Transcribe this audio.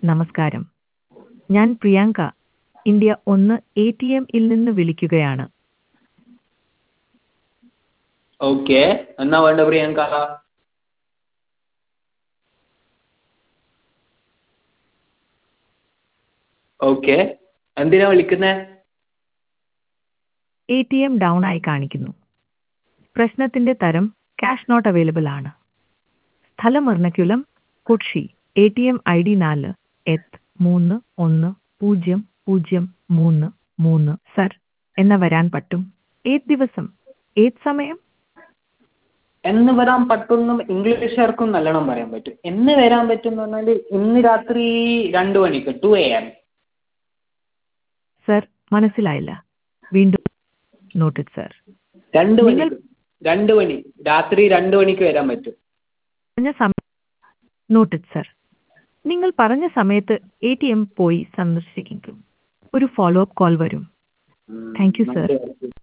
നമസ്കാരം ഞാൻ പ്രിയാങ്ക ഇന്ത്യ ഒന്ന് എ ടി എമ്മിൽ നിന്ന് വിളിക്കുകയാണ് ഓക്കെ എന്നാ വേണ്ട പ്രിയങ്ക ഓക്കെ എന്തിനാ വിളിക്കുന്നത് എ ടി എം ഡൗൺ ആയി കാണിക്കുന്നു പ്രശ്നത്തിന്റെ തരം ക്യാഷ് നോട്ട് അവൈലബിൾ ആണ് സ്ഥലം Ernakulam Kochi A T M I D നാല് എത്ത് മൂന്ന് ഒന്ന് പൂജ്യം പൂജ്യം മൂന്ന് മൂന്ന് സർ എന്ന വരാൻ പറ്റും ഏത് ദിവസം ഏത് സമയം എന്ന് വരാൻ പറ്റുമെന്നും ഇംഗ്ലീഷുകാർക്കും നല്ലോണം പറയാൻ പറ്റും എന്ന് വരാൻ പറ്റും എന്ന് പറഞ്ഞാൽ ഇന്ന് രാത്രി രണ്ട് മണിക്ക് ടു എ എം സർ മനസ്സിലായില്ല വീണ്ടും നോട്ടഡ് സർ രണ്ട് നിങ്ങൾ- മണിക്ക് രണ്ട് മണി രാത്രി രണ്ട് മണിക്ക് വരാൻ പറ്റും പറഞ്ഞ സമയം നോട്ടഡ് സർ നിങ്ങൾ പറഞ്ഞ സമയത്ത് എ ടി എം പോയി സന്ദർശിക്കും ഒരു ഫോളോ അപ്പ് കോൾ വരും താങ്ക് യു സർ ഉം.